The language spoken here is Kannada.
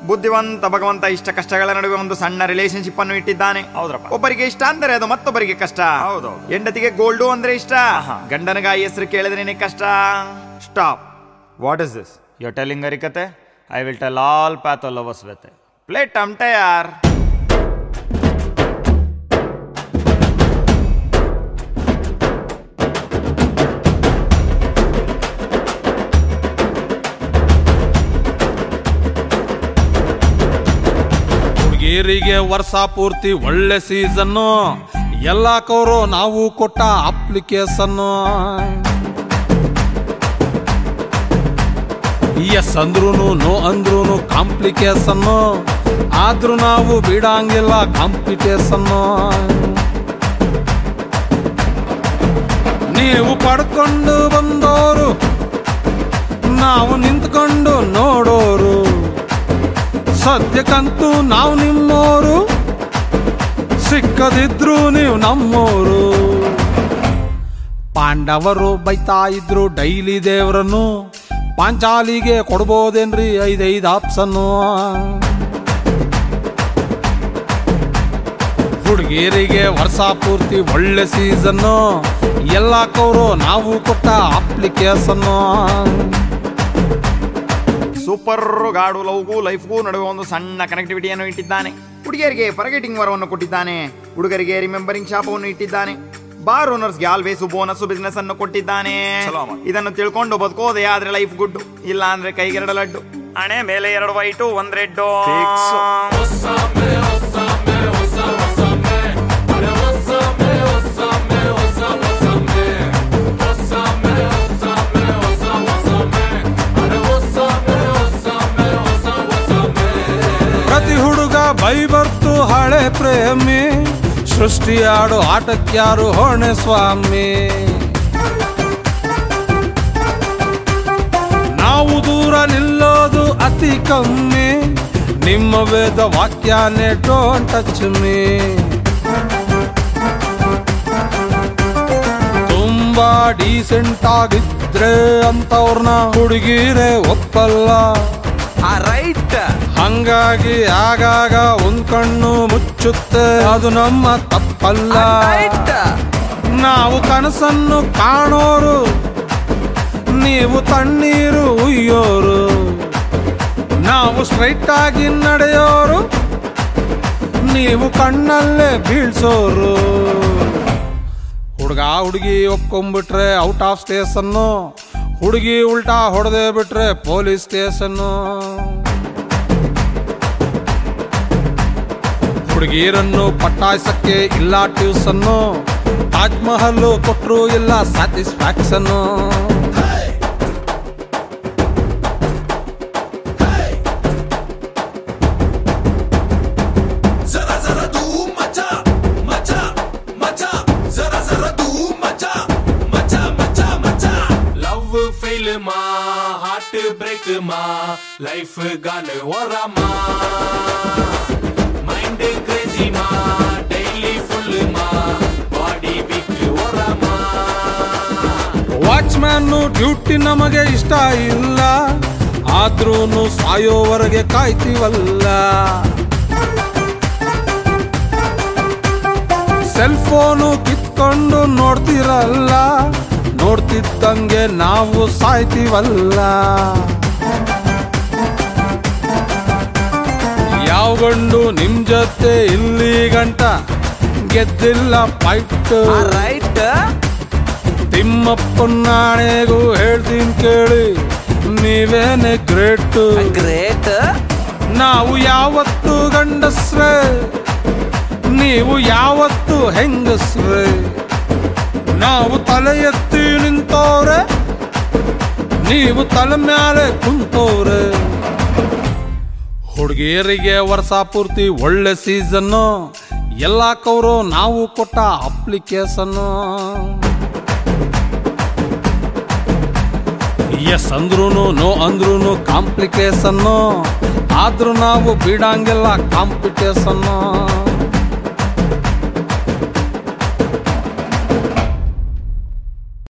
ಬುದ್ಧಿವಂತ ಭಗವಂತ ಇಷ್ಟ ಕಷ್ಟಗಳ ನಡುವೆ ಒಂದು ಸಣ್ಣ ರಿಲೇಶನ್ಶಿಪ್ ಅನ್ನು ಇಟ್ಟಿದ್ದಾನೆ ಹೌದ್ರಪ್ಪ. ಒಬ್ಬರಿಗೆ ಇಷ್ಟ ಅಂದರೆ ಅದು ಮತ್ತೊಬ್ಬರಿಗೆ ಕಷ್ಟ ಹೌದು. ಹೆಂಡತಿಗೆ ಗೋಲ್ಡು ಅಂದ್ರೆ ಇಷ್ಟ ಆಹಾ. ಗಂಡನಗಾಯಿ ಹೆಸರು ಕೇಳಿದ್ರೇನೆ ಕಷ್ಟ stop what is this you telling ಅರಿಕತೆ ಐ ವಿಲ್ ಟೆಲ್ ಆಲ್ ಪ್ಯಾಥೋ ಲವರ್ಸ್ ವಿತ್ ಪ್ಲೇ ಟಮ್ಟೆ ಯಾರ್ ಹುಡುಗಿಯರಿಗೆ ವರ್ಷ ಪೂರ್ತಿ ಒಳ್ಳೆ ಸೀಸನ್ನು ಎಲ್ಲ ಕವರು ನಾವು ಕೊಟ್ಟ ಅಪ್ಲಿಕೇಶನ್ನು ಎಸ್ ಅಂದ್ರೂನು ನೋ ಅಂದ್ರೂನು ಕಾಂಪ್ಲಿಕೇಶನ್ನು ಆದ್ರೂ ನಾವು ಬಿಡಂಗಿಲ್ಲ ಕಾಂಪಿಟೇಷನ್ನು ನೀವು ಪಡ್ಕೊಂಡು ಬಂದೋರು ನಾವು ನಿಂತ್ಕೊಂಡು ನೋಡೋರು ಸದ್ಯಕ್ಕಂತೂ ನಾವು ನಿಮ್ಮೋರು ಸಿಕ್ಕದಿದ್ರು ನೀವು ನಮ್ಮೋರು ಪಾಂಡವರು ಬೈತಾ ಇದ್ರು ಡೈಲಿ ದೇವ್ರನ್ನು ಪಾಂಚಾಲಿಗೆ ಕೊಡ್ಬೋದೇನ್ರಿ ಐದೈದು ಆಪ್ಷನ್ನು ಹುಡುಗಿಯರಿಗೆ ವರ್ಷ ಪೂರ್ತಿ ಒಳ್ಳೆ ಸೀಸನ್ನು ಎಲ್ಲ ಕವರು ನಾವು ಕೊಟ್ಟ ಅಪ್ಲಿಕೇಶನ್ನು ಸೂಪರ್ ಗಾಡು ಲವ್ಗೂ ಲೈಫ್ಗೂ ನಡುವೆ ಒಂದು ಸಣ್ಣ ಕನೆಕ್ಟಿವಿಟಿಯನ್ನು ಇಟ್ಟಿದ್ದಾನೆ ಹುಡುಗಿಯರಿಗೆ ಫರ್ಗೆಟಿಂಗ್ ವರವನ್ನು ಕೊಟ್ಟಿದ್ದಾನೆ ಹುಡುಗರಿಗೆ ರಿಮೆಂಬರಿಂಗ್ ಶಾಪವನ್ನು ಇಟ್ಟಿದ್ದಾನೆ ಬಾರ್ ಓನರ್ಸ್ಗೆ ಆಲ್ವೇಸ್ ಬೋನಸ್ ಬಿಸ್ನೆಸ್ ಅನ್ನು ಕೊಟ್ಟಿದ್ದಾನೆ ಚಲೋ ಮಾಡು. ಇದನ್ನು ತಿಳ್ಕೊಂಡು ಬದುಕೋದೆ ಆದ್ರೆ ಲೈಫ್ ಗುಡ್ಡು ಇಲ್ಲ ಅಂದ್ರೆ ಕೈಗೆರಡು ಲಡ್ಡು ಹಣೆ ಮೇಲೆ ಎರಡು ವೈಟು ಒಂದ್ ರೆಡ್ಡು ಪ್ರತಿ ಹುಡುಗ ಬೈ ಬರ್ತು ಹಳೆ ಪ್ರೇಮಿ ಸೃಷ್ಟಿಯಾಡು ಆಟಕ್ಯಾರು ಹೊಣೆ ಸ್ವಾಮಿ ನಾವು ದೂರ ನಿಲ್ಲೋದು ಅತಿ ಕಮ್ಮಿ ನಿಮ್ಮ ವೇದ ವಾಕ್ಯನೇ ಡೋಂಟ್ ಟಚ್ ಮೀ ತುಂಬಾ ಡೀಸೆಂಟ್ ಆಗಿದ್ರೆ ಅಂತವ್ರನ್ನ ಹುಡುಗಿರೇ ಒಪ್ಪಲ್ಲ ರೈಟ್ ಹಂಗಾಗಿ ಆಗಾಗ ಒಂದ್ ಕಣ್ಣು ಮುಚ್ಚುತ್ತೆ ಅದು ನಮ್ಮ ತಪ್ಪಲ್ಲ ನಾವು ಕನಸನ್ನು ಕಾಣೋರು ನೀವು ತಣ್ಣೀರು ಉಯ್ಯೋರು ನಾವು ಸ್ಟ್ರೈಟ್ ಆಗಿ ನಡೆಯೋರು ನೀವು ಕಣ್ಣಲ್ಲೇ ಬೀಳ್ಸೋರು ಹುಡುಗ ಹುಡುಗಿ ಒಪ್ಕೊಂಡ್ಬಿಟ್ರೆ ಔಟ್ ಆಫ್ ಸ್ಟೇಷನ್ನು ಹುಡುಗಿ ಉಲ್ಟಾ ಹೊಡೆದೇ ಬಿಟ್ರೆ ಪೊಲೀಸ್ ಸ್ಟೇಷನ್ನು ಹುಡುಗಿಯರನ್ನು ಪಟಾಯಿಸಕ್ಕೆ ಇಲ್ಲ ಟ್ಯೂಸನ್ನು ತಾಜ್ ಮಹಲ್ ಕೊಟ್ರು ಇಲ್ಲ ಸ್ಯಾಟಿಸ್ಫ್ಯಾಕ್ಷನ್ನು जरा जरा तू मचा मचा मचा जरा जरा तू मचा मचा मचा मचा ಲವ್ ಫೇಲ್ ಮಾ ಹಾರ್ಟ್ ಬ್ರೇಕ್ ಮಾ ಲೈಫ್ ಗಾನ್ ಓರಮಾ ಮೈಂಡ್ ಕ್ರೇಜಿ ಮಾ ಡೈಲಿ ಫುಲ್ ಮಾ ಬಾಡಿ ವೀಕ್ ಓರಮಾ ವಾಚ್ಮ್ಯಾನ್ ಡ್ಯೂಟಿ ನಮಗೆ ಇಷ್ಟ ಇಲ್ಲ ಆದ್ರೂ ಸಾಯೋವರೆಗೆ ಕಾಯ್ತೀವಲ್ಲ ಸೆಲ್ ಫೋನು ಕಿತ್ಕೊಂಡು ನೋಡ್ತಿರಲ್ಲ ನೋಡ್ತಿದ್ದಂಗೆ ನಾವು ಸಾಯ್ತೀವಲ್ಲ ಯಾವ ಗಂಡು ನಿಮ್ ಜೊತೆ ಇಲ್ಲಿ ಗಂಟ ಗೆದ್ದಿಲ್ಲ ಫೈಟ್ ರೈಟ್ ತಿಮ್ಮಪ್ಪನಾಣೆಗೂ ಹೇಳ್ತೀನಿ ಕೇಳಿ ನೀವೇನೆ ಗ್ರೇಟ್ ಗ್ರೇಟ್ ನಾವು ಯಾವತ್ತು ಗಂಡಸ್ರೆ ನೀವು ಯಾವತ್ತು ಹೆಂಗಸ್ರೆ ನಾವು ತಲೆ ಎತ್ತಿ ನಿಂತವ್ರೆ ನೀವು ತಲೆ ಮ್ಯಾಲೆ ಕುಂತವ್ರೆ ಹುಡುಗಿಯರಿಗೆ ವರ್ಷ ಪೂರ್ತಿ ಒಳ್ಳೆ ಸೀಸನ್ನು ಎಲ್ಲ ಕವರು ನಾವು ಕೊಟ್ಟ ಅಪ್ಲಿಕೇಶನ್ನು ಎಸ್ ಅಂದ್ರೂನು ನೋ ಅಂದ್ರೂನು ಕಾಂಪ್ಲಿಕೇಶನ್ನು ಆದ್ರೂ ನಾವು ಬಿಡಂಗಿಲ್ಲ ಕಾಂಪಿಟೇಷನ್ನು